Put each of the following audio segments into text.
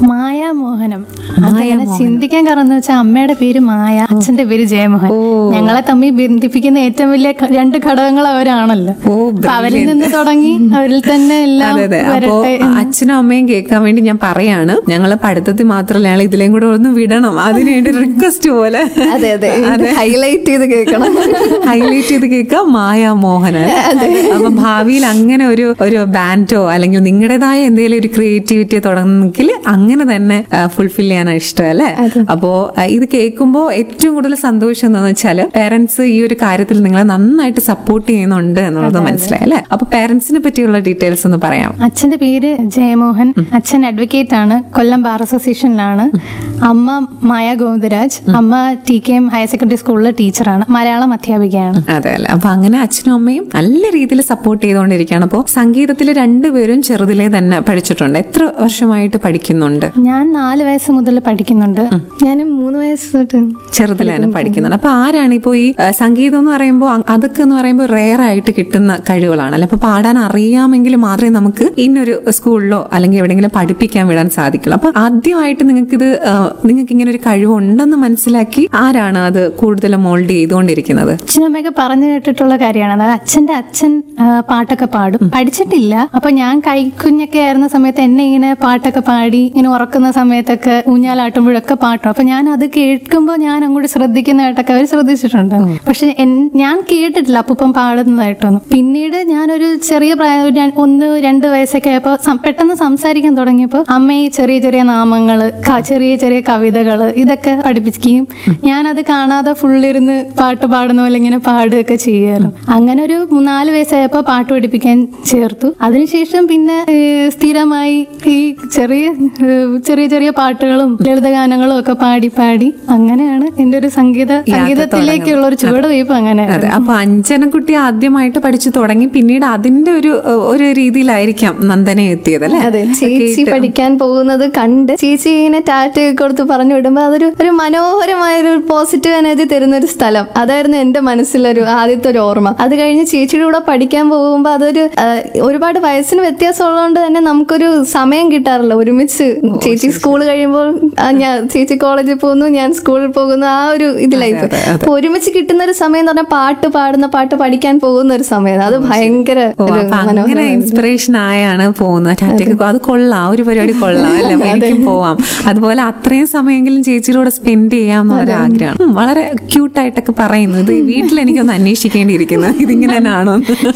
മായ മോഹനം അതങ്ങനെ ചിന്തിക്കാൻ കാരണം എന്ന് വെച്ചാൽ അമ്മയുടെ പേര് മായ അച്ഛന്റെ പേര് ജയമോഹൻ ഞങ്ങളെ തമ്മിൽ ബന്ധിപ്പിക്കുന്ന ഏറ്റവും വലിയ ക- രണ്ട് ഘടകങ്ങൾ അവരാണല്ലോ ഓ, അപ്പൊ അവരിൽ നിന്ന് തുടങ്ങി അവരിൽ തന്നെ എല്ലാം അതെ അതെ അപ്പോ വരട്ടെ അച്ഛനും അമ്മയും കേൾക്കാൻ വേണ്ടി ഞാൻ പറയാണ് ഞങ്ങള് പഠിത്തത്തിൽ മാത്രമല്ല ഞങ്ങൾ ഇതിലേം കൂടെ ഒന്ന് വിടണം അതിനുവേണ്ടി റിക്വസ്റ്റ് പോലെ അതെ അതെ ഹൈലൈറ്റ് ചെയ്ത് കേൾക്കണം ഹൈലൈറ്റ് ചെയ്ത് കേൾക്കാം മായ മോഹനൻ അപ്പൊ ഭാവിയിൽ അങ്ങനെ ഒരു ഒരു ബാൻഡോ അല്ലെങ്കിൽ നിങ്ങളുടേതായ എന്തെങ്കിലും ഒരു ക്രിയേറ്റിവിറ്റി തുടങ്ങുന്നെങ്കിൽ അങ്ങനെ തന്നെ ഫുൾഫിൽ ചെയ്യാനാണ് ഇഷ്ടം അല്ലെ അപ്പോ ആ, ഇത് കേൾക്കുമ്പോൾ ഏറ്റവും കൂടുതൽ സന്തോഷം എന്താണെന്ന് വെച്ചാല് പേരൻസ് ഈ ഒരു കാര്യത്തിൽ നിങ്ങളെ നന്നായിട്ട് സപ്പോർട്ട് ചെയ്യുന്നുണ്ട് എന്നുള്ളത് മനസ്സിലായി അല്ലെ അപ്പൊ പേരൻസിനെ പറ്റിയുള്ള ഡീറ്റെയിൽസ് ഒന്ന് പറയാം അച്ഛന്റെ പേര് ജയമോഹൻ അച്ഛൻ അഡ്വക്കേറ്റ് ആണ് കൊല്ലം ബാർ അസോസിയേഷനിലാണ് അമ്മ മായ ഗോവിന്ദരാജ് അമ്മ T K M higher secondary സ്കൂളിലെ ടീച്ചറാണ് മലയാളം അധ്യാപികയാണ് അതെ അല്ലെ അപ്പൊ അങ്ങനെ അച്ഛനും അമ്മയും നല്ല രീതിയിൽ സപ്പോർട്ട് ചെയ്തുകൊണ്ടിരിക്കുകയാണ് അപ്പോൾ സംഗീതത്തിൽ രണ്ടുപേരും ചെറുതിലേ തന്നെ പഠിച്ചിട്ടുണ്ട് എത്ര വർഷമായിട്ട് പഠിക്കുന്നുണ്ട് ഞാൻ നാല് വയസ്സ് മുതൽ പഠിക്കുന്നുണ്ട് ഞാനും മൂന്ന് വയസ്സ് തൊട്ട് ചെറുതിലെ തന്നെ പഠിക്കുന്നുണ്ട് അപ്പൊ ആരാണ് ഇപ്പോ ഈ ആ, സംഗീതം എന്ന് പറയുമ്പോൾ അ- അതൊക്കെ എന്ന് പറയുമ്പോൾ റെയർ ആയിട്ട് കിട്ടുന്ന കഴിവുകളാണ് അല്ലെ അപ്പൊ പാടാൻ അറിയാമെങ്കിൽ മാത്രമേ നമുക്ക് ഇന്നൊരു സ്കൂളിലോ അല്ലെങ്കിൽ എവിടെയെങ്കിലും പഠിപ്പിക്കാൻ വിടാൻ സാധിക്കുള്ളൂ അപ്പൊ ആദ്യമായിട്ട് നിങ്ങൾക്ക് ഇത് നിങ്ങൾക്ക് ഇങ്ങനെ ഒരു കഴിവുണ്ടെന്ന് മനസ്സിലാക്കി ആരാണ് അത് കൂടുതൽ മോൾഡ് ചെയ്തുകൊണ്ടിരിക്കുന്നത് അച്ഛനമ്മയൊക്കെ പറഞ്ഞു കേട്ടിട്ടുള്ള കാര്യമാണ് അതായത് അച്ഛന്റെ അച്ഛൻ ആ, പാട്ടൊക്കെ പാടും പഠിച്ചിട്ടില്ല അപ്പൊ ഞാൻ കൈക്കുഞ്ഞൊക്കെ ആയിരുന്ന സമയത്ത് എന്നെ ഇങ്ങനെ പാട്ടൊക്കെ പാടി ഇങ്ങനെ ഉറക്കുന്ന സമയത്തൊക്കെ ഊഞ്ഞാലാട്ടുമ്പോഴൊക്കെ പാട്ടും അപ്പൊ ഞാൻ അത് കേൾക്കുമ്പോൾ ഞാൻ അങ്ങോട്ട് ശ്രദ്ധിക്കുന്നതായിട്ടൊക്കെ അവർ ശ്രദ്ധിച്ചിട്ടുണ്ട് പക്ഷെ എൻ- ഞാൻ കേട്ടിട്ടില്ല അപ്പൂപ്പം പാടുന്നതായിട്ടൊന്നും പിന്നീട് ഞാനൊരു ചെറിയ പ്രായം ഒരു ര- ഒന്ന് രണ്ട് വയസ്സൊക്കെ ആയപ്പോൾ സം- പെട്ടെന്ന് സംസാരിക്കാൻ തുടങ്ങിയപ്പോൾ അമ്മ ഈ ചെറിയ ചെറിയ നാമങ്ങള് ക- ചെറിയ ചെറിയ കവിതകള് ഇതൊക്കെ പഠിപ്പിക്കുകയും ഞാനത് കാണാതെ ഫുള്ളിരുന്ന് പാട്ട് പാടുന്ന പോലെ ഇങ്ങനെ പാടുകയൊക്കെ ചെയ്യായിരുന്നു അങ്ങനെ ഒരു നാല് വയസ്സായപ്പോൾ പാട്ട് പഠിപ്പിക്കാൻ ചേർത്തു അതിനുശേഷം പിന്നെ ഏഹ്, സ്ഥിരമായി ഈ ചെറിയ ഏഹ്, ചെറിയ ചെറിയ പാട്ടുകളും ലളിതഗാനങ്ങളും ഒക്കെ പാടി പാടി അങ്ങനെയാണ് എന്റെ ഒരു സംഗീത സംഗീതത്തിലേക്കുള്ള ഒരു ചുവടുവയ്പ് അങ്ങനെ അതെ അപ്പൊ അഞ്ജനക്കുട്ടി ആദ്യമായിട്ട് പഠിച്ചു തുടങ്ങി പിന്നീട് അതിന്റെ ഒരു ഒരു രീതിയിലായിരിക്കാം നന്ദനെ എത്തിയത് അല്ലെ അതെ ചേച്ചി പഠിക്കാൻ പോകുന്നത് കണ്ട് ചേച്ചി ഇങ്ങനെ ടാറ്റ കൊടുത്ത് പറഞ്ഞു വിടുമ്പോ അതൊരു ഒരു മനോഹരമായ ഒരു പോസിറ്റീവ് എനർജി തരുന്ന ഒരു സ്ഥലം അതായിരുന്നു എന്റെ മനസ്സിലൊരു ആദ്യത്തെ ഒരു ഓർമ്മ അത് കഴിഞ്ഞ് ചേച്ചിയുടെ കൂടെ പഠിക്കാൻ പോകുമ്പോൾ അതൊരു ആ, ഒരുപാട് വയസ്സിന് വ്യത്യാസം ഉള്ളതുകൊണ്ട് തന്നെ നമുക്കൊരു സമയം കിട്ടാറില്ല ഒരുമിച്ച് ചേച്ചി സ്കൂൾ കഴിയുമ്പോൾ ആ, ഞാൻ ചേച്ചി കോളേജിൽ പോകുന്നു ഞാൻ സ്കൂളിൽ പോകുന്നു ആ ഒരു ഇതിലായിപ്പോ അപ്പൊ ഒരുമിച്ച് കിട്ടുന്ന ഒരു സമയം എന്ന് പറഞ്ഞാൽ പാട്ട് പാടുന്ന പാട്ട് പഠിക്കാൻ പോകുന്ന ഒരു സമയം അത് ഭയങ്കര ഓ, ഒരു അപ്പൊ അങ്ങനെ മനോഹരമായ ഇൻസ്പിറേഷൻ ആയാണ് പോകുന്നത് ടാറ്റയ്ക്ക് അത് കൊള്ളാം ഒരു പരിപാടി കൊള്ളാം അല്ലെ എനിക്കും പോവാം അതുപോലെ അത്രയും സമയമെങ്കിലും ചേച്ചിയുടെ കൂടെ സ്പെൻഡ് ചെയ്യാം എന്നൊരു ആഗ്രഹമാണ് ഉം, വളരെ ക്യൂട്ടായിട്ടൊക്കെ പറയുന്നത് വീട്ടിൽ എനിക്കൊന്ന് അന്വേഷിക്കേണ്ടിയിരിക്കുന്നത് ഇതിങ്ങനെ തന്നെയാണോ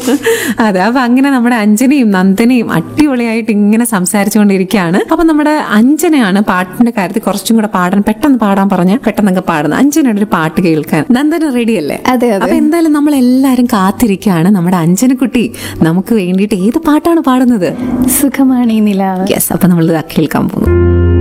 അതെ അപ്പൊ അങ്ങനെ നമ്മുടെ അഞ്ജനയും നന്ദനയും അടിപൊളിയായിട്ട് ഇങ്ങനെ സംസാരിച്ചുകൊണ്ടിരിക്കുകയാണ് അപ്പൊ നമ്മുടെ അഞ്ജനയാണ് പാട്ടിന്റെ കാര്യത്തിൽ കുറച്ചും കൂടെ പാടാൻ പെട്ടെന്ന് പാടാൻ പറഞ്ഞ പെട്ടെന്നൊക്കെ പാടുന്നത് അഞ്ജനയുടെ ഒരു പാട്ട് കേൾക്കാൻ നന്ദന റെഡി അല്ലേ അതെ അതെ അപ്പൊ എന്തായാലും നമ്മൾ എല്ലാരും കാത്തിരിക്കുകയാണ് നമ്മുടെ അഞ്ജനക്കുട്ടി നമുക്ക് വേണ്ടിയിട്ട് ഏത് പാട്ടാണ് പാടുന്നത് സുഖമാണ് ഈ നിലാവ് യെസ് അപ്പൊ നമ്മൾ കേൾക്കാൻ പോകുന്നു